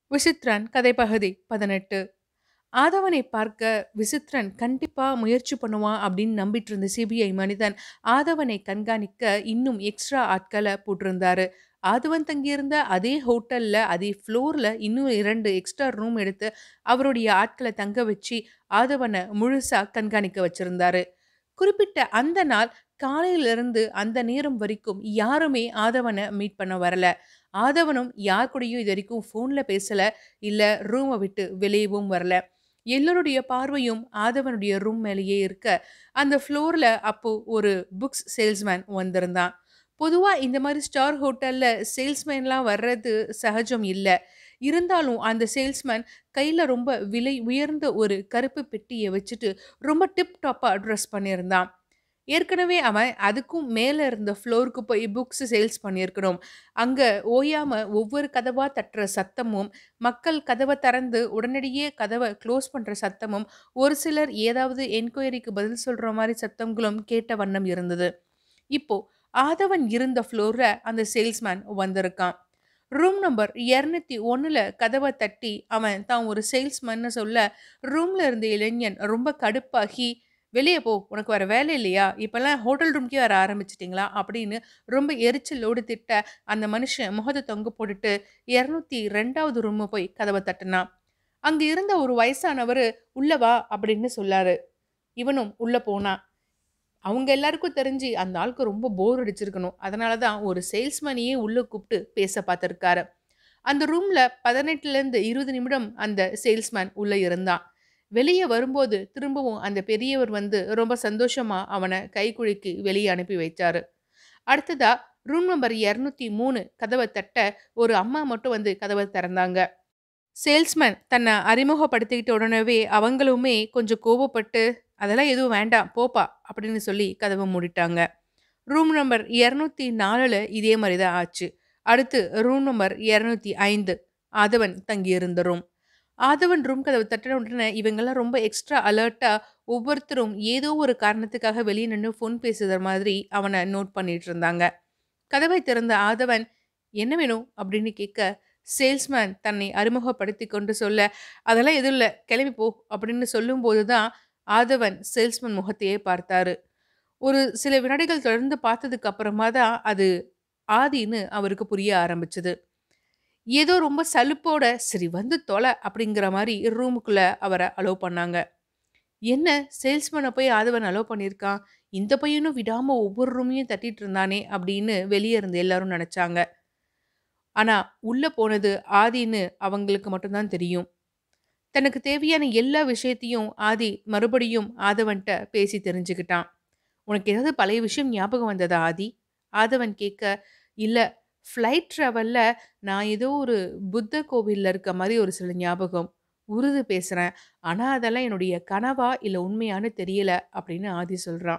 விசித்ரன் கதைப்பகுதி பதினெட்டு ஆதவனை பார்க்க விசித்ரன் கண்டிப்பா முயற்சி பண்ணுவான் அப்படின்னு நம்பிட்டு இருந்த சிபிஐ மனிதன் ஆதவனை கண்காணிக்க இன்னும் எக்ஸ்ட்ரா ஆட்களை போட்டிருந்தாரு ஆதவன் தங்கியிருந்த அதே ஹோட்டல்ல அதே ஃப்ளோர்ல இன்னும் இரண்டு எக்ஸ்ட்ரா ரூம் எடுத்து அவருடைய ஆட்களை தங்க வச்சு ஆதவனை முழுசா கண்காணிக்க வச்சிருந்தாரு குறிப்பிட்ட அந்த நாள் காலையிலிருந்து அந்த நேரம் வரைக்கும் யாருமே ஆதவனை மீட் பண்ண வரல ஆதவனும் யார் கூடயும் இது வரைக்கும் ஃபோன்ல பேசல இல்ல ரூமை விட்டு வெளியவும் வரல எல்லோருடைய பார்வையும் ஆதவனுடைய ரூம் மேலேயே இருக்க அந்த ஃப்ளோர்ல அப்போ ஒரு புக்ஸ் சேல்ஸ்மேன் வந்திருந்தான் பொதுவா இந்த மாதிரி ஸ்டார் ஹோட்டல்ல சேல்ஸ்மேன்லாம் வர்றது சகஜம் இல்லை இருந்தாலும் அந்த சேல்ஸ்மேன் கையில் ரொம்ப விலை உயர்ந்த ஒரு கருப்பு பெட்டியை வச்சுட்டு ரொம்ப டிப் டாப்பாக ட்ரெஸ் பண்ணியிருந்தான் ஏற்கனவே அவன் அதுக்கும் மேலே இருந்த ஃப்ளோருக்கு போய் புக்ஸ் சேல்ஸ் பண்ணியிருக்கணும் அங்கே ஓயாம ஒவ்வொரு கதவா தட்டுற சத்தமும் மக்கள் கதவை திறந்து உடனடியே கதவை க்ளோஸ் பண்ணுற சத்தமும் ஒரு சிலர் ஏதாவது என்கொயரிக்கு பதில் சொல்கிற மாதிரி சத்தங்களும் கேட்ட வண்ணம் இருந்தது இப்போ ஆதவன் இருந்த ஃப்ளோரில் அந்த சேல்ஸ்மேன் வந்திருக்கான் ரூம் நம்பர் இரநூத்தி ஒன்றில் கதவை தட்டி அவன் தான் ஒரு சேல்ஸ்மேன்னு சொல்ல ரூமில் இருந்த இளைஞன் ரொம்ப கடுப்பாகி வெளியே போ உனக்கு வர வேலை இல்லையா இப்போல்லாம் ஹோட்டல் ரூம்க்கே வர ஆரம்பிச்சிட்டிங்களா அப்படின்னு ரொம்ப எரிச்சலோடு திட்ட அந்த மனுஷன் முகத்தை தொங்க போட்டுட்டு இரநூத்தி ரெண்டாவது ரூமை போய் கதவை தட்டினான் அங்கே இருந்த ஒரு வயசானவர் உள்ள வா அப்படின்னு சொல்லாரு இவனும் உள்ள போனான் அவங்க எல்லாருக்கும் தெரிஞ்சு அந்த ஆளுக்கு ரொம்ப போர் அடிச்சிருக்கணும் அதனால தான் ஒரு சேல்ஸ்மேனையே உள்ளே கூப்பிட்டு பேச பார்த்துருக்காரு அந்த ரூமில் பதினெட்டுலேருந்து இருபது நிமிடம் அந்த சேல்ஸ்மேன் உள்ளே இருந்தான் வெளியே வரும்போது திரும்பவும் அந்த பெரியவர் வந்து ரொம்ப சந்தோஷமா அவனை கைக்குழிக்கு வெளியே அனுப்பி வைச்சாரு அடுத்ததா ரூம் நம்பர் இரநூத்தி மூணு கதவை தட்ட ஒரு அம்மா மட்டும் வந்து கதவை திறந்தாங்க சேல்ஸ்மேன் தன்னை அறிமுகப்படுத்திக்கிட்ட உடனேவே அவங்களுமே கொஞ்சம் கோபப்பட்டு அதெல்லாம் எதுவும் வேண்டாம் போப்பா அப்படின்னு சொல்லி கதவை மூடிட்டாங்க ரூம் நம்பர் இரநூத்தி நாலில் இதே மாதிரி தான் ஆச்சு அடுத்து ரூம் நம்பர் இரநூத்தி ஐந்து ஆதவன் தங்கியிருந்த ரூம் ஆதவன் ரூம் கதவை தட்டின உடனே இவங்கெல்லாம் ரொம்ப எக்ஸ்ட்ரா அலர்ட்டாக ஒவ்வொருத்தரும் ஏதோ ஒரு காரணத்துக்காக வெளியே நின்று ஃபோன் பேசுகிற மாதிரி அவனை நோட் பண்ணிட்டு இருந்தாங்க கதவை திறந்த ஆதவன் என்ன வேணும் அப்படின்னு கேட்க சேல்ஸ்மேன் தன்னை அறிமுகப்படுத்தி கொண்டு சொல்ல அதெல்லாம் எதுவும் இல்லை கிளம்பி போ அப்படின்னு சொல்லும்போது தான் ஆதவன் சேல்ஸ்மேன் முகத்தையே பார்த்தாரு ஒரு சில வினாடிகள் தொடர்ந்து பார்த்ததுக்கு அப்புறமா தான் அது ஆதின்னு அவருக்கு புரிய ஆரம்பிச்சது ஏதோ ரொம்ப சலுப்போட சரி வந்து தொலை அப்படிங்கிற மாதிரி ரூமுக்குள்ள அவரை அலோவ் பண்ணாங்க என்ன சேல்ஸ்மேனை போய் ஆதவன் அலோவ் பண்ணியிருக்கான் இந்த பையனும் விடாம ஒவ்வொரு ரூமையும் தட்டிட்டு இருந்தானே அப்படின்னு வெளியே இருந்து எல்லாரும் நினைச்சாங்க ஆனா உள்ள போனது ஆதின்னு அவங்களுக்கு மட்டும்தான் தெரியும் தனக்கு தேவையான எல்லா விஷயத்தையும் ஆதி மறுபடியும் ஆதவன்கிட்ட பேசி தெரிஞ்சுக்கிட்டான் உனக்கு ஏதாவது பழைய விஷயம் ஞாபகம் வந்ததா ஆதி ஆதவன் கேட்க இல்லை ஃப்ளைட் ட்ராவலில் நான் ஏதோ ஒரு புத்த கோவிலில் இருக்க மாதிரி ஒரு சில ஞாபகம் உருது பேசுகிறேன் ஆனால் அதெல்லாம் என்னுடைய கனவா இல்லை உண்மையானு தெரியல அப்படின்னு ஆதி சொல்கிறான்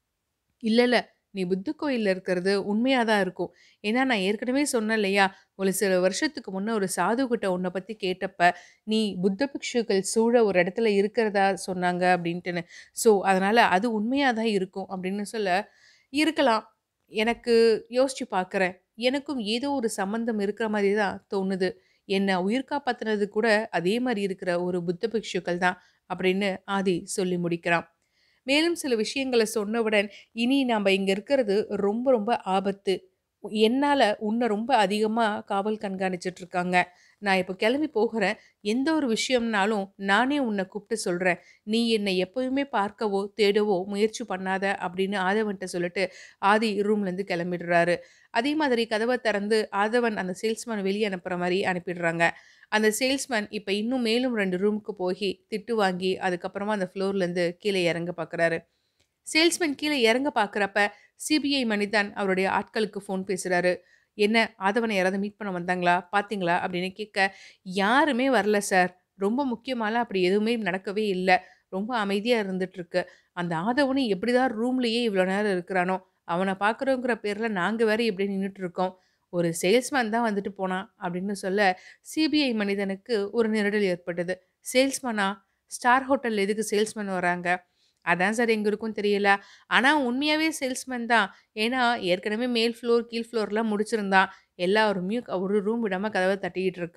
இல்லை இல்லை நீ புத்த கோயிலில் இருக்கிறது உண்மையாக தான் இருக்கும் ஏன்னா நான் ஏற்கனவே சொன்னேன் இல்லையா ஒரு சில வருஷத்துக்கு முன்னே ஒரு சாது கிட்ட உன்னை பற்றி கேட்டப்ப நீ புத்த பிக்ஷுக்கள் சூழ ஒரு இடத்துல இருக்கிறதா சொன்னாங்க அப்படின்ட்டுன்னு ஸோ அதனால் அது உண்மையாக தான் இருக்கும் அப்படின்னு சொல்ல இருக்கலாம் எனக்கு யோசிச்சு பார்க்குறேன் எனக்கும் ஏதோ ஒரு சம்மந்தம் இருக்கிற மாதிரி தான் தோணுது என்னை உயிர் காப்பாற்றினது கூட அதே மாதிரி இருக்கிற ஒரு புத்த பிக்ஷுக்கள் தான் அப்படின்னு ஆதி சொல்லி முடிக்கிறான் மேலும் சில விஷயங்களை சொன்னவுடன் இனி நாம் இங்கே இருக்கிறது ரொம்ப ரொம்ப ஆபத்து என்னால் உன்னை ரொம்ப அதிகமாக காவல் கண்காணிச்சிட்டு இருக்காங்க நான் இப்போ கிளம்பி போகிறேன் எந்த ஒரு விஷயம்னாலும் நானே உன்னை கூப்பிட்டு சொல்கிறேன் நீ என்னை எப்போயுமே பார்க்கவோ தேடவோ முயற்சி பண்ணாத அப்படின்னு ஆதவன்கிட்ட சொல்லிட்டு ஆதி ரூம்லேருந்து கிளம்பிடுறாரு அதே மாதிரி கதவை திறந்து ஆதவன் அந்த சேல்ஸ்மேன் வெளியே அனுப்புகிற மாதிரி அனுப்பிடுறாங்க அந்த சேல்ஸ்மேன் இப்போ இன்னும் மேலும் ரெண்டு ரூமுக்கு போய் திட்டு வாங்கி அதுக்கப்புறமா அந்த ஃப்ளோர்லேருந்து கீழே இறங்க பார்க்குறாரு சேல்ஸ்மேன் கீழே இறங்க பார்க்குறப்ப சிபிஐ மனிதன் அவருடைய ஆட்களுக்கு ஃபோன் பேசுகிறாரு என்ன ஆதவனை யாராவது மீட் பண்ண வந்தாங்களா பார்த்தீங்களா அப்படின்னு கேட்க யாருமே வரல சார் ரொம்ப முக்கியமாலாம் அப்படி எதுவுமே நடக்கவே இல்லை ரொம்ப அமைதியாக இருந்துட்டுருக்கு அந்த ஆதவனும் எப்படி தான் ரூம்லேயே இவ்வளோ நேரம் இருக்கிறானோ அவனை பார்க்குறோங்கிற பேரில் நாங்கள் வேற எப்படி நின்றுட்டு இருக்கோம் ஒரு சேல்ஸ்மேன் தான் வந்துட்டு போனான் அப்படின்னு சொல்ல சிபிஐ மனிதனுக்கு ஒரு நெருடல் ஏற்பட்டது சேல்ஸ்மேனா ஸ்டார் ஹோட்டல் எதுக்கு சேல்ஸ்மேன் வராங்க அதான் சார் எங்க இருக்கும் தெரியல ஆனால் உண்மையாகவே சேல்ஸ்மேன் தான் ஏன்னா ஏற்கனவே மேல் ஃப்ளோர் கீழ் ஃப்ளோர்லாம் முடிச்சிருந்தான் எல்லா ரூமையும் ஒரு ரூம் விடாமல் கதவை தட்டிக்கிட்டு இருக்கான்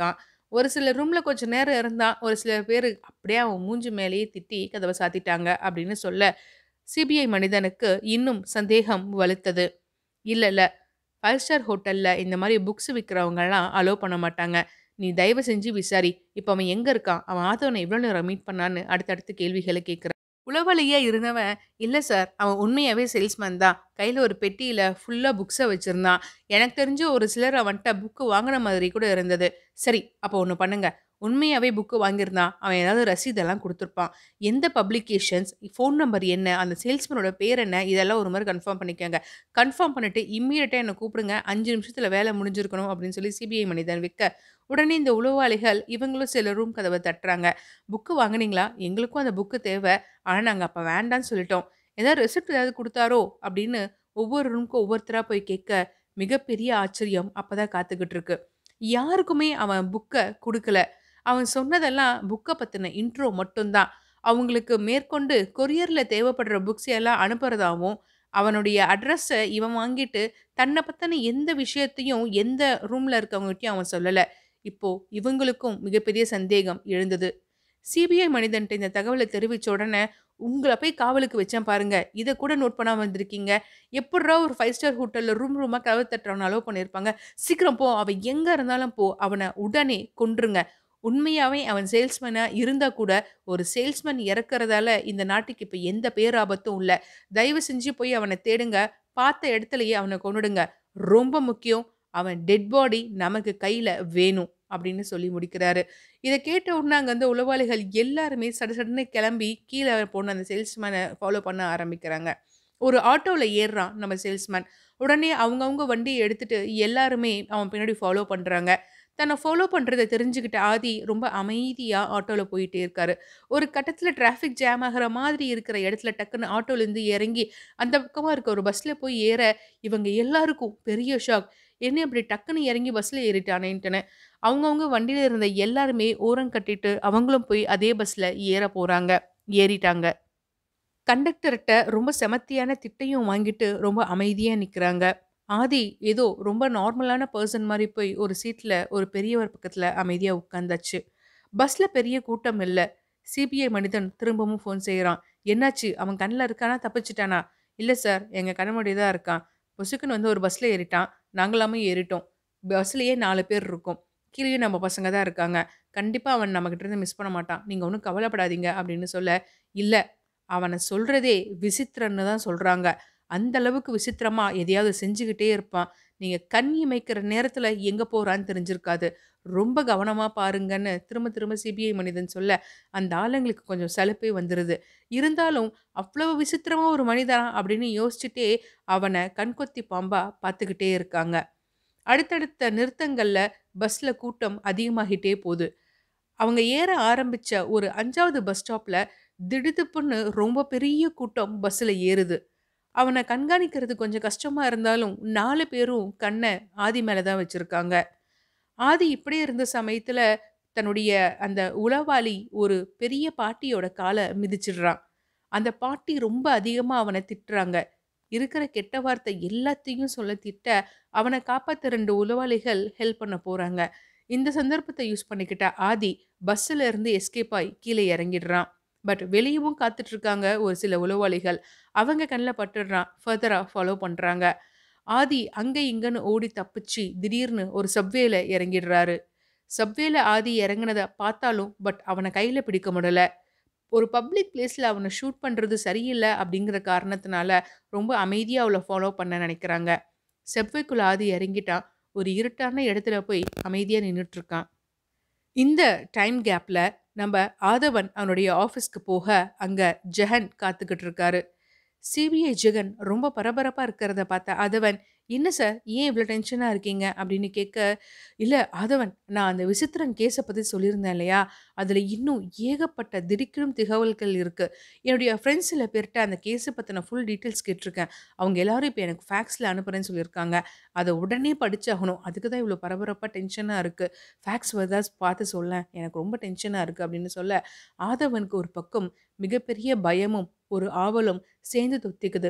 ஒரு சில ரூம்ல கொஞ்சம் நேரம் இருந்தான். ஒரு சில பேரு அப்படியே அவன் மூஞ்சி மேலேயே திட்டி கதவ சாத்திட்டாங்க அப்படின்னு சொல்ல, சிபிஐ மனிதனுக்கு இன்னும் சந்தேகம் வலுத்தது. இல்ல, இல்ல. 5 ஸ்டார் ஹோட்டல்ல இந்த மாரி புக்ஸ் விக்கிறவங்கலாம் அலோ பண்ண மாட்டாங்க. நீ தயவு செஞ்சு விசாரி. இப்ப அவன் எங்க இருக்கான்? அவன் ஆதவன எவ்வளோ நேரம் மீட் பண்ணான்னு அடுத்தடுத்து கேள்விகள கேட்கிறான். உளவாளியா இருந்தவன், இல்ல சார். அவன் உண்மையாவே சேல்ஸ்மேன் தான். கையில ஒரு பெட்டியில ஃபுல்லா புக்ஸ வச்சிருந்தான். எனக்கு தெரிஞ்சு ஒரு சிலர் அவன்ட்ட புக் வாங்குன மாதிரி கூட இருந்தது. சரி, அப்போ ஒண்ணு பண்ணுங்க. உண்மையாவே புக் வாங்கியிருந்தான். அவன் ஏதாவது ரசீதெல்லாம் குடுத்துருப்பான். எந்த பப்ளிகேஷன்ஸ், ஃபோன் நம்பர் என்ன, அந்த சேல்ஸ்மேனோட பேர் என்ன, இதெல்லாம் ஒரு முறை கன்ஃபார்ம் பண்ணிக்கங்க. கன்ஃபார்ம் பண்ணிட்டு இம்மீடியட்டா என்ன கூப்பிடுங்க. 5 நிமிஷத்துல வேலை முடிஞ்சிருக்கணும் அப்படின்னு சொல்லி சிபிஐ மனிதன் விக்க, உடனே இந்த உளவாளிகள் இவங்களும் சில ரூம் கதவ தட்டுறாங்க. புக் வாங்குனீங்களா? எங்களுக்கும் அந்த புக் தேவ. ஆனா நாங்க அப்ப வேண்டான்னு சொல்லிட்டோம். ஏதாவது ரெசிப்ட் ஏதாவது குடுத்தாரோ? அப்படின்னு ஒவ்வொரு ரூமுக்கும் ஒவ்வொருத்தரா போய் கேட்க, மிகப்பெரிய ஆச்சரியம் அப்பதான் காத்துக்கிட்டு இருக்கு. யாருக்குமே அவன் புக்க குடுக்கல. அவன் சொன்னதெல்லாம் புக்க பத்தின இன்ட்ரோ மட்டும் தான். அவங்களுக்கு மேற்கொண்டு கொரியர்ல தேவைப்படுற புக்ஸ் எல்லாம் அனுப்புறதாவும், அவனுடைய அட்ரஸ இவன் வாங்கிட்டு, தன்ன பத்தின எந்த விஷயத்தையும் எந்த ரூம்ல இருக்கவங்ககிட்டயும் அவன் சொல்லல. இப்போ இவங்களுக்கும் மிகப்பெரிய சந்தேகம் எழுந்தது. சிபிஐ மனிதன்ட்ட இந்த தகவல தெரிவிச்ச உடனே, உங்கள போய் காவலுக்கு வச்சேன் பாருங்க. இத கூட நோட் பண்ணாம வந்திருக்கீங்க. எப்புட்றா ஒரு 5 ஸ்டார் ஹோட்டல்ல ரூம் ரூமா கதவ தட்டுறவன அலோ பண்ணியிருப்பாங்க. சீக்கிரம் போ. அவன் எங்க இருந்தாலும் போ. அவன உடனே கொன்றுங்க. உண்மையாவே அவன் சேல்ஸ்மேனா இருந்தா கூட, ஒரு சேல்ஸ்மேன் இறக்கறதால இந்த நாட்டுக்கு இப்ப எந்த பேராபத்தும் இல்ல. தயவு செஞ்சு போய் அவன தேடுங்க. பார்த்த இடத்துலயே அவன கொன்னுடுங்க. ரொம்ப முக்கியம். அவன் டெட் பாடி நமக்கு கையில வேணும். அப்படின்னு சொல்லி முடிக்கிறாரு. இத கேட்ட உடனே அங்க இருந்த உளவாளிகள் எல்லாருமே சடசடன்னு கிளம்பி கீழ போன அந்த சேல்ஸ்மேன ஃபாலோ பண்ண ஆரம்பிக்கிறாங்க. ஒரு ஆட்டோல ஏறுறான் நம்ம சேல்ஸ்மேன். உடனே அவங்கவங்க வண்டிய எடுத்துட்டு எல்லாருமே அவன் பின்னாடி ஃபாலோ பண்றாங்க. தன்ன ஃபாலோ பண்றத தெரிஞ்சுக்கிட்ட ஆதி ரொம்ப அமைதியா ஆட்டோல போயிட்டே இருக்காரு. ஒரு கட்டத்துல டிராஃபிக் ஜாம் ஆகுற மாதிரி இருக்கிற இடத்துல டக்குன்னு ஆட்டோலேருந்து இறங்கி, அந்த பக்கமா இருக்க ஒரு பஸ்ல போய் ஏற, இவங்க எல்லாருக்கும் பெரிய ஷாக். என்ன இப்படி டக்குன்னு இறங்கி பஸ்ல ஏறிட்டானேன்ட்டுன்னு. அவங்கவங்க வண்டியில இருந்த எல்லாருமே ஓரம் கட்டிட்டு, அவங்களும் போய் அதே பஸ்ல ஏற போறாங்க. ஏறிட்டாங்க. கண்டக்டர்ட்ட ரொம்ப செமத்தியான திட்டையும் வாங்கிட்டு ரொம்ப அமைதியா நிக்கிறாங்க. ஆதி ஏதோ ரொம்ப நார்மலான பெர்சன் மாரி போய் ஒரு சீட்ல ஒரு பெரியவர் பக்கத்துல அமைதியா உட்கார்ந்தாச்சு. பஸ்ல பெரிய கூட்டம் இல்ல. சிபிஐ மனிதன் திரும்பவும் ஃபோன் செய்றான். என்னாச்சு? அவன் கண்ல இருக்கானா? தப்பிச்சுட்டானா? இல்ல சார். எங்க கண்ணு முன்னாடி தான் இருக்கான். பொசுக்குன்னு வந்து ஒரு பஸ்ல ஏறிட்டான். நாங்களாமே ஏறிட்டோம். பஸ்லயே 4 பேர் இருக்கோம். கீழயும் நம்ம பசங்க தான் இருக்காங்க. கண்டிப்பா அவன் நம்மகிட்ட இருந்து மிஸ் பண்ண மாட்டான். நீங்க ஒண்ணும் கவலைப்படாதீங்க அப்படின்னு சொல்ல, இல்ல. அவன சொல்றதே விசித்திரன்னு தான் சொல்றாங்க. அந்த அளவுக்கு விசித்திரமா எதையாவது செஞ்சுகிட்டே இருப்பான். நீங்க கண் இமைக்கிற நேரத்துல எங்க போறான்னு தெரிஞ்சிருக்காது. ரொம்ப கவனமா பாருங்கன்னு திரும்ப திரும்ப சிபிஐ மனிதன் சொல்ல, அந்த ஆளுங்களுக்கு கொஞ்சம் சலுப்பே வந்துருது. இருந்தாலும் அவ்வளவு விசித்திரமா ஒரு மனிதனா அப்படின்னு யோசிச்சுட்டே அவன கண்கொத்தி பாம்பா பார்த்துக்கிட்டே இருக்காங்க. அடுத்தடுத்த நிறுத்தங்கள்ல பஸ்ல கூட்டம் அதிகமாகிட்டே போது. அவங்க ஏற ஆரம்பிச்ச ஒரு 5வது பஸ் ஸ்டாப்ல திடுதிப்புன்னு ரொம்ப பெரிய கூட்டம் பஸ்ல ஏறுது. அவன கண்காணிக்கிறது கொஞ்சம் கஷ்டமா இருந்தாலும் 4 பேரும் கண்ண ஆதி மேல தான் வச்சிருக்காங்க. ஆதி இப்படியே இருந்த சமயத்துல தன்னுடைய அந்த உளவாளி ஒரு பெரிய பாட்டியோட கால மிதிச்சிடுறான். அந்த பாட்டி ரொம்ப அதிகமா அவன திட்டுறாங்க. இருக்கிற கெட்ட வார்த்தை எல்லாத்தையும் சொல்ல திட்ட, அவன காப்பாத்த 2 உளவாளிகள் ஹெல்ப் பண்ண போறாங்க. இந்த சந்தர்ப்பத்த யூஸ் பண்ணிக்கிட்ட ஆதி பஸ்ஸுல இருந்து எஸ்கேப் ஆயி கீழ இறங்கிடுறான். பட் வெளியவும் காத்துட்டு இருக்காங்க ஒரு சில உளவாளிகள். அவங்க கண்ல பட்டுடுறான். ஃபர்தரா ஃபாலோ பண்றாங்க. ஆதி அங்க இங்கன்னு ஓடி தப்பிச்சு திடீர்னு ஒரு சப்வேல இறங்கிடுறாரு. சப்வேல ஆதி இறங்குனத பார்த்தாலும் பட் அவன கையில பிடிக்க முடியல. ஒரு பப்ளிக் பிளேஸ்ல அவன ஷூட் பண்றது சரியில்ல அப்படிங்கிற காரணத்தினால ரொம்ப அமைதியா அவள ஃபாலோ பண்ண நினைக்கிறாங்க. சப்வேக்குள்ள ஆதி இறங்கிட்டான். ஒரு இருட்டான இடத்துல போய் அமைதியா நின்னுட்டு இருக்கான். இந்த டைம் கேப்ல நம்ப ஆதவன் அவனுடைய ஆஃபீஸ்க்கு போக, அங்க ஜெகன் காத்துக்கிட்டு இருக்காரு. சிபிஐ ஜெகன் ரொம்ப பரபரப்பா இருக்கிறத பார்த்த ஆதவன், "என்ன சார்? ஏன் இவ்ளோ டென்ஷனா இருக்கீங்க?" அப்படின்னு கேட்க, "இல்ல ஆதவன், நான் அந்த விசித்திரன் கேஸ பத்தி சொல்லியிருந்தேன் இல்லையா? அதுல இன்னும் ஏகப்பட்ட திடுக்கிடும் தகவல்கள் இருக்கு. என்னுடைய ஃப்ரெண்ட்ஸ் சில பேர்ட்ட அந்த கேஸ பத்தின ஃபுல் டீட்டெயில்ஸ் கேட்டிருக்கேன். அவங்க எல்லாரும் இப்ப எனக்கு ஃபேக்ஸ்ல அனுப்புறேன்னு சொல்லியிருக்காங்க. அத உடனே படிச்சாகணும். அதுக்கு தான் இவ்ளோ பரபரப்பா டென்ஷனா இருக்கு. ஃபேக்ஸ் வருதா பார்த்து சொல்லேன். எனக்கு ரொம்ப டென்ஷனா இருக்கு." அப்படின்னு சொல்ல, ஆதவனுக்கு ஒரு பக்கம் மிகப்பெரிய பயமும், ஒரு ஆவலும் சேர்ந்து தொத்திக்குது.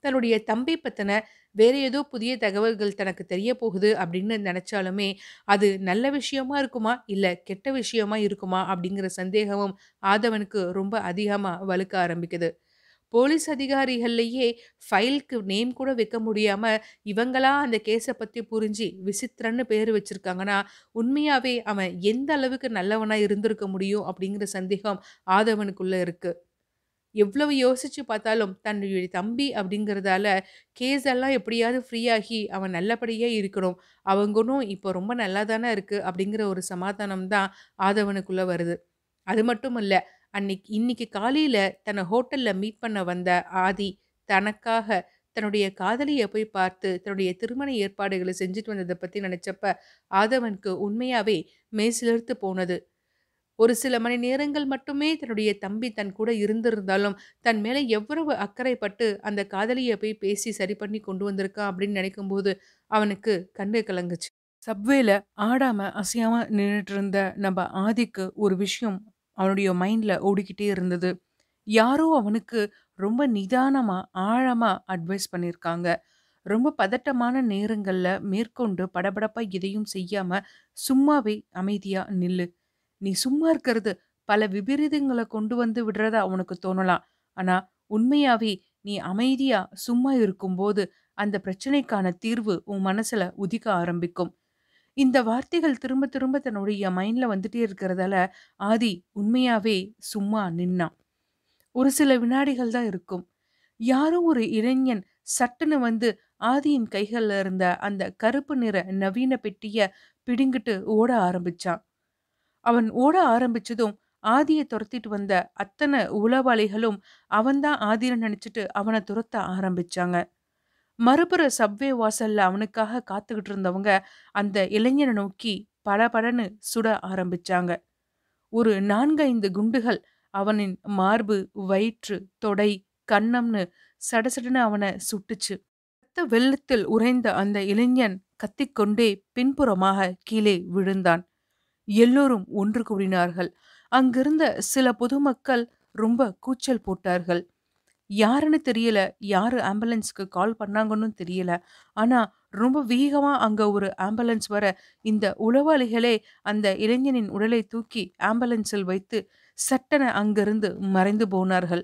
தன்னுடைய தம்பி பத்தின வேற ஏதோ புதிய தகவல்கள் தனக்கு தெரிய போகுது அப்படின்னு நினைச்சாலுமே அது நல்ல விஷயமா இருக்குமா இல்ல கெட்ட விஷயமா இருக்குமா அப்படிங்கிற சந்தேகமும் ஆதவனுக்கு ரொம்ப அதிகமா வலுக்க ஆரம்பிக்குது போலீஸ் அதிகாரிகள்லயே ஃபைலுக்கு நேம் கூட வைக்க முடியாம இவங்களா அந்த கேஸை பத்தி புரிஞ்சு விசித்திரன்னு பேர் வச்சிருக்காங்கன்னா உண்மையாவே அவன் எந்த அளவுக்கு நல்லவனா இருந்திருக்க முடியும் அப்படிங்கிற சந்தேகம் ஆதவனுக்குள்ள இருக்கு எவ்வளவு யோசிச்சு பார்த்தாலும் தன்னுடைய தம்பி அப்படிங்கிறதால கேஸ் எல்லாம் எப்படியாவது ஃப்ரீயாகி அவன் நல்லபடியா இருக்கணும் அவன் குணம் இப்போ ரொம்ப நல்லா தானே இருக்கு அப்படிங்கிற ஒரு சமாதானம் தான் ஆதவனுக்குள்ள வருது அது மட்டும் இல்ல அன்னைக்கு இன்னைக்கு காலையில தன்னை ஹோட்டல்ல மீட் பண்ண வந்த ஆதி தனக்காக தன்னுடைய காதலியை போய் பார்த்து தன்னுடைய திருமண ஏற்பாடுகளை செஞ்சுட்டு வந்ததை பத்தி நினைச்சப்ப ஆதவனுக்கு உண்மையாவே மெய்சிலிர்த்து போனது ஒரு சில மணி நேரங்கள் மட்டுமே தன்னுடைய தம்பி தன் கூட இருந்திருந்தாலும் தன் மேல எவ்வளவு அக்கறைப்பட்டு அந்த காதலியை போய் பேசி சரி பண்ணி கொண்டு வந்திருக்கான் அப்படின்னு நினைக்கும்போது அவனுக்கு கண்ணு கலங்குச்சு சப்வேல ஆடாம அசையாம நின்றுட்டு இருந்த நம்ம ஆதிக்கு ஒரு விஷயம் அவனுடைய மைண்ட்ல ஓடிக்கிட்டே இருந்தது யாரோ அவனுக்கு ரொம்ப நிதானமா ஆழமா அட்வைஸ் பண்ணியிருக்காங்க ரொம்ப பதட்டமான நேரங்கள்ல மேற்கொண்டு படபடப்பா எதையும் செய்யாம சும்மாவே அமைதியா நில்லு நீ சும்மா இருக்கிறது பல விபரீதங்களை கொண்டு வந்து விடுறதா உனக்கு தோணலாம் ஆனா உண்மையாவே நீ அமைதியா சும்மா இருக்கும்போது அந்த பிரச்சனைக்கான தீர்வு உன் மனசுல உதிக்க ஆரம்பிக்கும் இந்த வார்த்தைகள் திரும்ப திரும்ப தன்னுடைய மைண்ட்ல வந்துட்டே இருக்கிறதால ஆதி உண்மையாவே சும்மா நின்னான் ஒரு சில வினாடிகள் தான் இருக்கும் யாரோ ஒரு இளைஞன் சட்டுன்னு வந்து ஆதியின் கைகள்ல இருந்த அந்த கருப்பு நிற நவீன பெட்டிய பிடுங்கிட்டு ஓட ஆரம்பிச்சான் அவன் ஓட ஆரம்பிச்சதும் ஆதியை துரத்திட்டு வந்த அத்தனை உளவாளிகளும் அவன்தான் ஆதின்னு நினைச்சிட்டு அவனை துரத்த ஆரம்பிச்சாங்க மறுபுற சப்வே வாசல்ல அவனுக்காக காத்துக்கிட்டு இருந்தவங்க அந்த இளைஞனை நோக்கி படபடன்னு சுட ஆரம்பிச்சாங்க ஒரு நான்கைந்து குண்டுகள் அவனின் மார்பு வயிற்று தொடை கன்னம்னு சடசடன்னு அவனை சுட்டுச்சு ரத்த வெள்ளத்தில் உறைந்த அந்த இளைஞன் கத்திக்கொண்டே பின்புறமாக கீழே விழுந்தான் எல்லோரும் ஒன்று கூடினார்கள் அங்கிருந்த சில பொதுமக்கள் ரொம்ப கூச்சல் போட்டார்கள் யாருன்னு தெரியல யாரு ஆம்புலன்ஸ்க்கு கால் பண்ணாங்கன்னு தெரியல ஆனா ரொம்ப வேகமா அங்க ஒரு ஆம்புலன்ஸ் வர இந்த உளவாளிகளே அந்த இளைஞனின் உடலை தூக்கி ஆம்புலன்ஸில் வைத்து சட்டென அங்கிருந்து மறைந்து போனார்கள்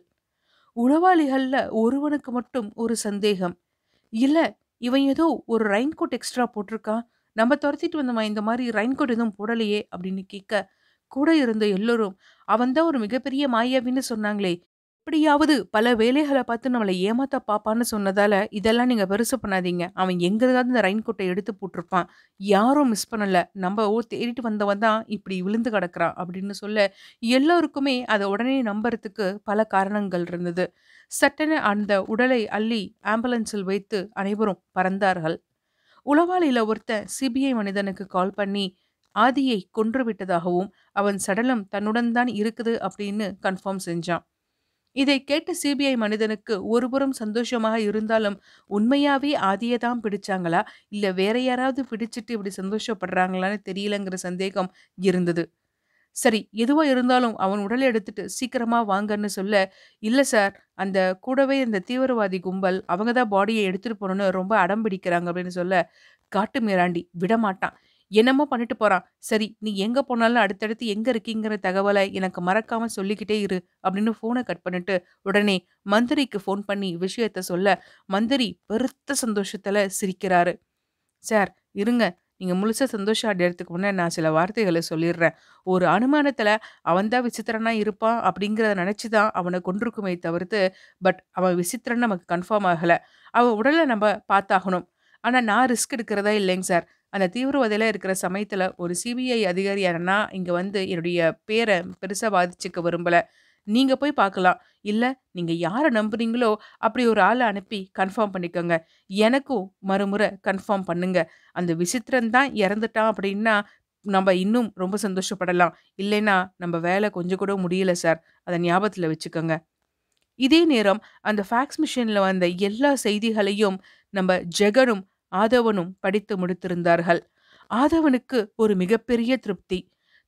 உளவாளிகள்ல ஒருவனுக்கு மட்டும் ஒரு சந்தேகம் இல்ல இவன் ஏதோ ஒரு ரெயின்கோட் எக்ஸ்ட்ரா போட்டிருக்கான் நம்ம துரத்திட்டு வந்தவன் இந்த மாதிரி ரெயின்கோட் எதுவும் போடலையே அப்படின்னு கேட்க கூட இருந்த எல்லோரும் அவன்தான் ஒரு மிகப்பெரிய மாயாவின்னு சொன்னாங்களே எப்படியாவது பல வேலைகளை பார்த்து நம்மளை ஏமாத்த பாப்பான்னு சொன்னதால இதெல்லாம் நீங்க பெருசு பண்ணாதீங்க அவன் எங்கேயாவது இந்த ரெயின்கோட்டை எடுத்து போட்டிருப்பான் யாரும் மிஸ் பண்ணல நம்ம ஓ தேடிட்டு வந்தவன் தான் இப்படி விழுந்து கிடக்குறான் அப்படின்னு சொல்ல எல்லோருக்குமே அதை உடனே நம்புறதுக்கு பல காரணங்கள் இருந்தது சட்டென அந்த உடலை அள்ளி ஆம்புலன்ஸில் வைத்து அனைவரும் பறந்தார்கள் உளவாளியில ஒருத்தன் சிபிஐ மனிதனுக்கு கால் பண்ணி ஆதியை கொன்று விட்டதாகவும் அவன் சடலம் தன்னுடன் தான் இருக்குது அப்படின்னு கன்ஃபார்ம் செஞ்சான் இதை கேட்ட சிபிஐ மனிதனுக்கு ஒருபுறம் சந்தோஷமாக இருந்தாலும் உண்மையாவே ஆதியை தான் பிடிச்சாங்களா இல்ல வேற யாராவது பிடிச்சிட்டு இப்படி சந்தோஷப்படுறாங்களான்னு தெரியலங்கிற சந்தேகம் இருந்தது சரி எதுவா இருந்தாலும் அவன் உடலை எடுத்துட்டு சீக்கிரமா வாங்கன்னு சொல்ல இல்ல சார் அந்த கூடவே இந்த தீவிரவாதி கும்பல் அவங்க தான் பாடியை எடுத்துட்டு போகணும்னு ரொம்ப அடம் பிடிக்கிறாங்க அப்படின்னு சொல்ல காட்டு மிராண்டி விடமாட்டான் என்னமோ பண்ணிட்டு போறான் சரி நீ எங்க போனாலும் அடுத்தடுத்து எங்க இருக்கீங்கிற தகவலை எனக்கு மறக்காம சொல்லிக்கிட்டே இரு அப்படின்னு போனை கட் பண்ணிட்டு உடனே மந்திரிக்கு ஃபோன் பண்ணி விஷயத்த சொல்ல மந்திரி பெருத்த சந்தோஷத்துல சிரிக்கிறாரு சார் இருங்க நீங்க முழுசா சந்தோஷம் அடையறதுக்கு முன்னே நான் சில வார்த்தைகளை சொல்லிடுறேன் ஒரு அனுமானத்துல அவன்தான் விசித்திரனா இருப்பான் அப்படிங்கிறத நினைச்சுதான் அவனை கொண்டிருக்குமே தவிர்த்து பட் அவன் விசித்திரன் நமக்கு கன்ஃபார்ம் ஆகல அவன் உடலை நம்ம பார்த்தாகணும் ஆனா நான் ரிஸ்க் எடுக்கிறதா இல்லைங்க சார் அந்த தீவிரவாதியில இருக்கிற சமயத்துல ஒரு சிபிஐ அதிகாரி யாருன்னா இங்க வந்து என்னுடைய பேரை பெருசா பாதிச்சுக்க விரும்பல நீங்க போய் பார்க்கலாம் இல்ல நீங்க யாரை நம்புறீங்களோ அப்படி ஒரு ஆளை அனுப்பி கன்ஃபார்ம் பண்ணிக்கோங்க எனக்கும் மறுமுறை கன்ஃபார்ம் பண்ணுங்க அந்த விசித்திரன் தான் இறந்துட்டான் அப்படின்னா நம்ம இன்னும் ரொம்ப சந்தோஷப்படலாம் இல்லைன்னா நம்ம வேலை கொஞ்சம் கூட முடியல சார் அதை ஞாபகத்தில் வச்சுக்கோங்க இதே நேரம் அந்த ஃபேக்ஸ் மிஷினில் வந்த எல்லா செய்திகளையும் நம்ம ஜெகனும் ஆதவனும் படித்து முடித்திருந்தார்கள் ஆதவனுக்கு ஒரு மிகப்பெரிய திருப்தி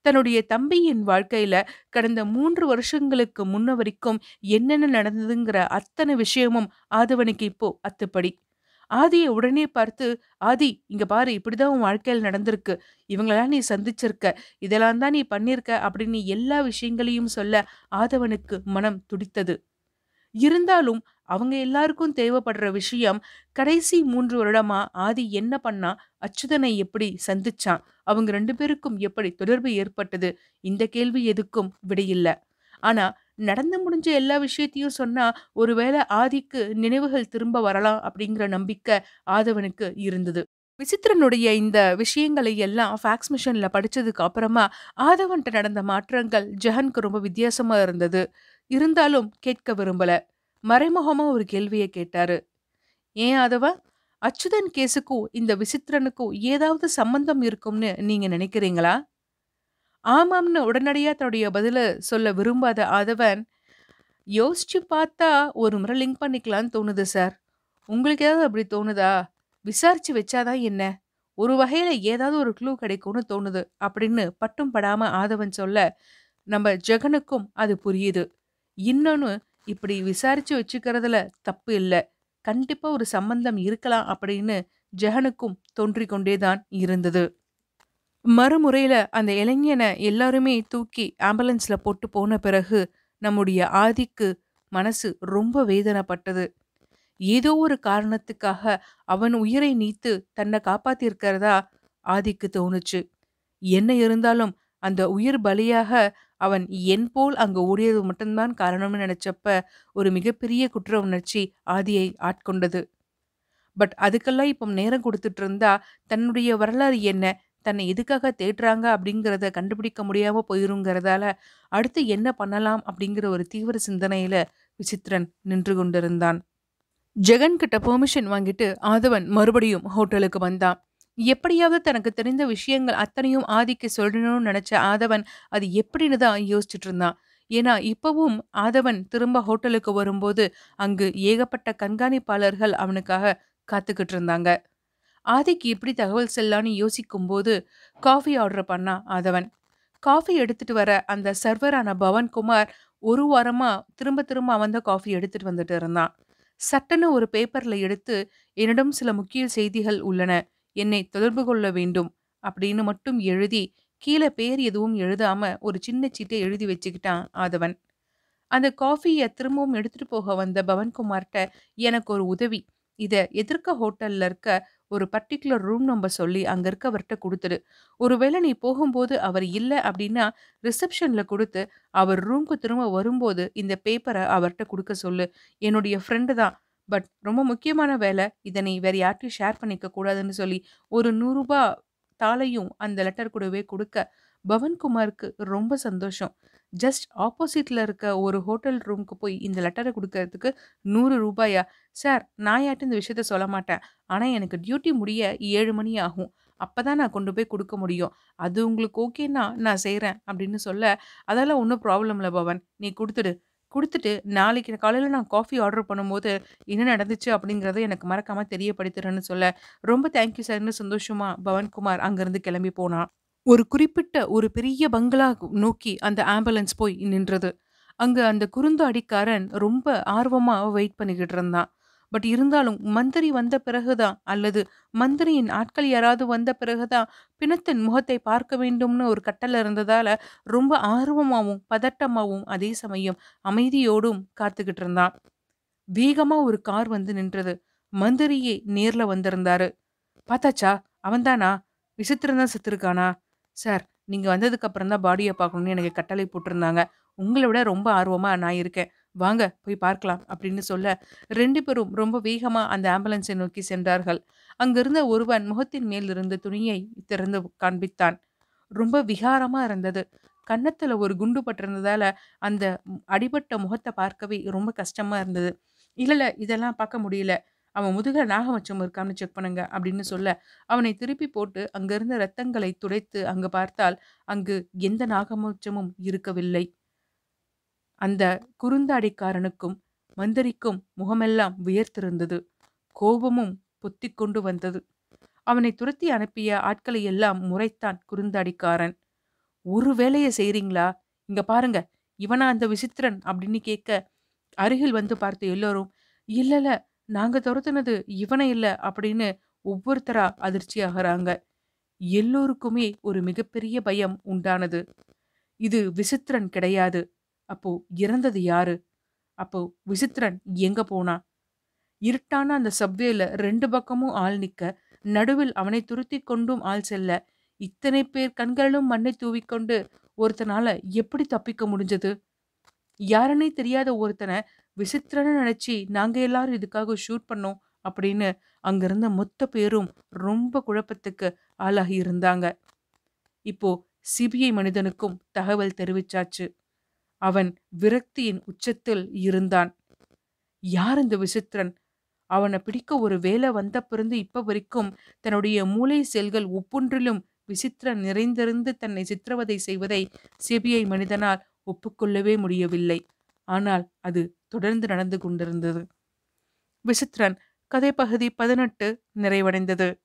தன்னுடைய தம்பியின் வாழ்க்கையில கடந்த மூன்று வருஷங்களுக்கு முன்ன வரைக்கும் என்னென்ன நடந்ததுங்கிற அத்தனை விஷயமும் ஆதவனுக்கு இப்போ அத்துப்படி ஆதியை உடனே பார்த்து ஆதி இங்க பாரு இப்படிதான் உன் வாழ்க்கையில் நடந்திருக்கு இவங்களெல்லாம் நீ சந்திச்சிருக்க இதெல்லாம் தான் நீ பண்ணிருக்க அப்படின்னு எல்லா விஷயங்களையும் சொல்ல ஆதவனுக்கு மனம் துடித்தது இருந்தாலும் அவங்க எல்லாருக்கும் தேவைப்படுற விஷயம் கடைசி மூன்று வருடமா ஆதி என்ன பண்ணா அச்சுதனை எப்படி சந்திச்சான் அவங்க ரெண்டு பேருக்கும் எப்படி தொடர்பு ஏற்பட்டது இந்த கேள்வி எதுக்கும் விடையில்ல ஆனா நடந்து முடிஞ்ச எல்லா விஷயத்தையும் சொன்னா ஒருவேளை ஆதிக்கு நினைவுகள் திரும்ப வரலாம் அப்படிங்கிற நம்பிக்கை ஆதவனுக்கு இருந்தது விசித்திரனுடைய இந்த விஷயங்களை எல்லாம் ஃபேக்ஸ் மிஷன்ல படிச்சதுக்கு அப்புறமா ஆதவன்ட்ட நடந்த மாற்றங்கள் ஜெகனுக்கு ரொம்ப வித்தியாசமா இருந்தது இருந்தாலும் கேட்க விரும்பல மறைமுகமா ஒரு கேள்வியை கேட்டாரு ஏன் ஆதவா அச்சுதன் கேஸுக்கும் இந்த விசித்திரனுக்கும் ஏதாவது சம்பந்தம் இருக்கும்னு நீங்க நினைக்கிறீங்களா ஆமாம்னு உடனடியா தன்னுடைய பதில சொல்ல விரும்பாத ஆதவன் யோசிச்சு பார்த்தா ஒரு முறை லிங்க் பண்ணிக்கலாம்னு தோணுது சார் உங்களுக்கு ஏதாவது அப்படி தோணுதா விசாரிச்சு வச்சாதான் என்ன ஒரு வகையில ஏதாவது ஒரு க்ளூ கிடைக்கும்னு தோணுது அப்படின்னு பட்டும் படாம ஆதவன் சொல்ல நம்ம ஜெகனுக்கும் அது புரியுது இன்னொன்னு இப்படி விசாரிச்சு வச்சுக்கிறதுல தப்பு இல்லை கண்டிப்பா ஒரு சம்பந்தம் இருக்கலாம் அப்படின்னு ஜெகனுக்கும் தோன்றிக் கொண்டேதான் இருந்தது மறுமுறையில அந்த இளைஞனை எல்லாருமே தூக்கி ஆம்புலன்ஸ்ல போட்டு போன பிறகு நம்முடைய ஆதிக்கு மனசு ரொம்ப வேதனைப்பட்டது ஏதோ ஒரு காரணத்துக்காக அவன் உயிரை நீத்து தன்னை காப்பாத்திருக்கிறதா ஆதிக்கு தோணுச்சு என்ன இருந்தாலும் அந்த உயிர் பலியாக அவன் என் போல் அங்க ஓடியது மட்டும்தான் காரணம்னு நினைச்சப்ப ஒரு மிகப்பெரிய குற்ற உணர்ச்சி ஆதியை ஆட்கொண்டது பட் அதுக்கெல்லாம் இப்போ நேரம் கொடுத்துட்டு இருந்தா தன்னுடைய வரலாறு என்ன தன்னை எதுக்காக தேடுறாங்க அப்படிங்கிறத கண்டுபிடிக்க முடியாம போயிருங்கிறதால அடுத்து என்ன பண்ணலாம் அப்படிங்கிற ஒரு தீவிர சிந்தனையில விசித்திரன் நின்று கொண்டிருந்தான் ஜெகன் கிட்ட பெர்மிஷன் வாங்கிட்டு ஆதவன் மறுபடியும் ஹோட்டலுக்கு வந்தான் எப்படியாவது தனக்கு தெரிந்த விஷயங்கள் அத்தனையும் ஆதிக்கு சொல்லணும்னு நினைச்ச ஆதவன் அது எப்படின்னு தான் யோசிச்சுட்டு இருந்தான் ஏன்னா இப்பவும் ஆதவன் திரும்ப ஹோட்டலுக்கு வரும்போது அங்கு ஏகப்பட்ட கண்காணிப்பாளர்கள் அவனுக்காக காத்துக்கிட்டு இருந்தாங்க ஆதிக்கு எப்படி தகவல் செல்லான்னு யோசிக்கும் போது காஃபி ஆர்டர் பண்ணா ஆதவன் காஃபி எடுத்துட்டு வர அந்த சர்வரான பவன்குமார் ஒரு வாரமா திரும்ப திரும்ப அவன் தான் காஃபி எடுத்துட்டு வந்துட்டு இருந்தான் சட்டன்னு ஒரு பேப்பர்ல எடுத்து என்னிடம் சில முக்கிய செய்திகள் உள்ளன என்னை தொடர்பு கொள்ள வேண்டும் அப்படின்னு மட்டும் எழுதி கீழே பேர் எதுவும் எழுதாம ஒரு சின்ன சீட்டை எழுதி வச்சுக்கிட்டான் ஆதவன் அந்த காஃபியை திரும்பவும் எடுத்துட்டு போக வந்த பவன்குமார்கிட்ட எனக்கு ஒரு உதவி இதை எதிர்க்க ஹோட்டல்ல இருக்க ஒரு பர்டிகுலர் ரூம் நம்பர் சொல்லி அங்க இருக்கவர்கிட்ட கொடுத்துடு ஒருவேளை நீ போகும்போது அவர் இல்லை அப்படின்னா ரிசப்ஷன்ல கொடுத்து அவர் ரூம்க்கு திரும்ப வரும்போது இந்த பேப்பரை அவர்கிட்ட கொடுக்க சொல்லு என்னுடைய ஃப்ரெண்டு தான் பட் ரொம்ப முக்கியமான வேலை இதை நீ வேற யார்ட்டையும் ஷேர் பண்ணிக்க கூடாதுன்னு சொல்லி ஒரு நூறுரூபா தாளையும் அந்த லெட்டர் கூடவே கொடுக்க பவன்குமாருக்கு ரொம்ப சந்தோஷம் ஜஸ்ட் ஆப்போசிட்ல இருக்க ஒரு ஹோட்டல் ரூமுக்கு போய் இந்த லெட்டரை கொடுக்கறதுக்கு நூறு ரூபாயா சார் நான் யார்ட்டும் இந்த விஷயத்த சொல்ல மாட்டேன் ஆனால் எனக்கு டியூட்டி முடிய ஏழு மணி ஆகும் அப்பதான் நான் கொண்டு போய் கொடுக்க முடியும் அது உங்களுக்கு ஓகேன்னா நான் செய்கிறேன் அப்படின்னு சொல்ல அதெல்லாம் ஒன்றும் ப்ராப்ளம் இல்லை பவன் நீ கொடுத்துடு கொடுத்துட்டு நாளைக்கு காலையில் நான் காஃபி ஆர்டர் பண்ணும்போது என்ன நடந்துச்சு அப்படிங்கிறத எனக்கு மறக்காம தெரியப்படுத்துறேன்னு சொல்ல ரொம்ப தேங்க்யூ சார்னு சந்தோஷமா பவன்குமார் அங்கேருந்து கிளம்பி போனான் ஒரு குறிப்பிட்ட ஒரு பெரிய பங்களா நோக்கி அந்த ஆம்புலன்ஸ் போய் நின்றது அங்க அந்த குறுந்தாடிக்காரன் ரொம்ப ஆர்வமா வெயிட் பண்ணிக்கிட்டு இருந்தான் பட் இருந்தாலும் மந்திரி வந்த பிறகுதான் அல்லது மந்திரியின் ஆட்கள் யாராவது வந்த பிறகுதான் பிணத்தின் முகத்தை பார்க்க வேண்டும்னு ஒரு கட்டளை இருந்ததால ரொம்ப ஆர்வமாவும் பதட்டமாவும் அதே சமயம் அமைதியோடும் காத்துக்கிட்டு இருந்தான் வேகமா ஒரு கார் வந்து நின்றது மந்திரியே நேர்ல வந்திருந்தாரு பார்த்தாச்சா அவன்தானா விசித்திரம் தான் செத்துருக்கானா சார் நீங்க வந்ததுக்கு அப்புறம் தான் பாடியை பார்க்கணும்னு எனக்கு கட்டளை போட்டிருந்தாங்க உங்களை விட ரொம்ப ஆர்வமா நான் இருக்கேன் வாங்க போய் பார்க்கலாம் அப்படின்னு சொல்ல ரெண்டு பேரும் ரொம்ப வேகமா அந்த ஆம்புலன்ஸை நோக்கி சென்றார்கள் அங்கிருந்த ஒருவன் முகத்தின் மேல் இருந்த துணியை திறந்து காண்பித்தான் ரொம்ப விகாரமா இருந்தது கன்னத்துல ஒரு குண்டு பட்டிருந்ததால அந்த அடிபட்ட முகத்தை பார்க்கவே ரொம்ப கஷ்டமா இருந்தது இல்ல இல்ல இதெல்லாம் பார்க்க முடியல அவன் முதுக நாகமச்சம் இருக்கான்னு செக் பண்ணுங்க அப்படின்னு சொல்ல அவனை திருப்பி போட்டு அங்கிருந்த ரத்தங்களை துடைத்து அங்கு பார்த்தால் அங்கு எந்த நாகமச்சமும் இருக்கவில்லை அந்த குறுந்தாடிக்காரனுக்கும் மந்திரிக்கும் முகமெல்லாம் வியர்த்திருந்தது கோபமும் பொத்திக் கொண்டு வந்தது அவனை துரத்தி அனுப்பிய ஆட்களை எல்லாம் முறைத்தான் குறுந்தாடிக்காரன் ஒரு வேலையை செய்றீங்களா இங்க பாருங்க இவனா அந்த விசித்திரன் அப்படின்னு கேட்க அருகில் வந்து பார்த்த எல்லோரும் இல்ல இல்ல நாங்க துரத்துனது இவனை இல்ல அப்படின்னு ஒவ்வொருத்தரா அதிர்ச்சி ஆகுறாங்க எல்லோருக்குமே ஒரு மிகப்பெரிய பயம் உண்டானது இது விசித்திரன் கிடையாது அப்போ இறந்தது யாரு அப்போ விசித்திரன் எங்க போனா இருட்டான அந்த சப்வேல ரெண்டு பக்கமும் ஆள் நிக்க நடுவில் அவனை துருத்தி கொண்டும் ஆள் செல்ல இத்தனை பேர் கண்களிலும் மண்ணை தூவிக்கொண்டு ஒருத்தனால எப்படி தப்பிக்க முடிஞ்சது யாருன்னே தெரியாத ஒருத்தனை விசித்திரன்னு நினைச்சு நாங்க எல்லாரும் இதுக்காக ஷூட் பண்ணோம் அப்படின்னு அங்கிருந்த மொத்த பேரும் ரொம்ப குழப்பத்துக்கு ஆளாகி இருந்தாங்க இப்போ சிபிஐ மனிதனுக்கும் தகவல் தெரிவிச்சாச்சு அவன் விரக்தியின் உச்சத்தில் இருந்தான் யார் இந்த விசித்திரன் அவனை பிடிக்க ஒரு வேலை வந்த பிறந்து இப்ப வரைக்கும் தன்னுடைய மூளை செல்கள் ஒவ்வொன்றிலும் விசித்திரன் நிறைந்திருந்து தன்னை சித்திரவதை செய்வதை சிபிஐ மனிதனால் ஒப்புக்கொள்ளவே முடியவில்லை ஆனால் அது தொடர்ந்து நடந்து கொண்டிருந்தது விசித்திரன் கதைப்பகுதி பதினெட்டு நிறைவடைந்தது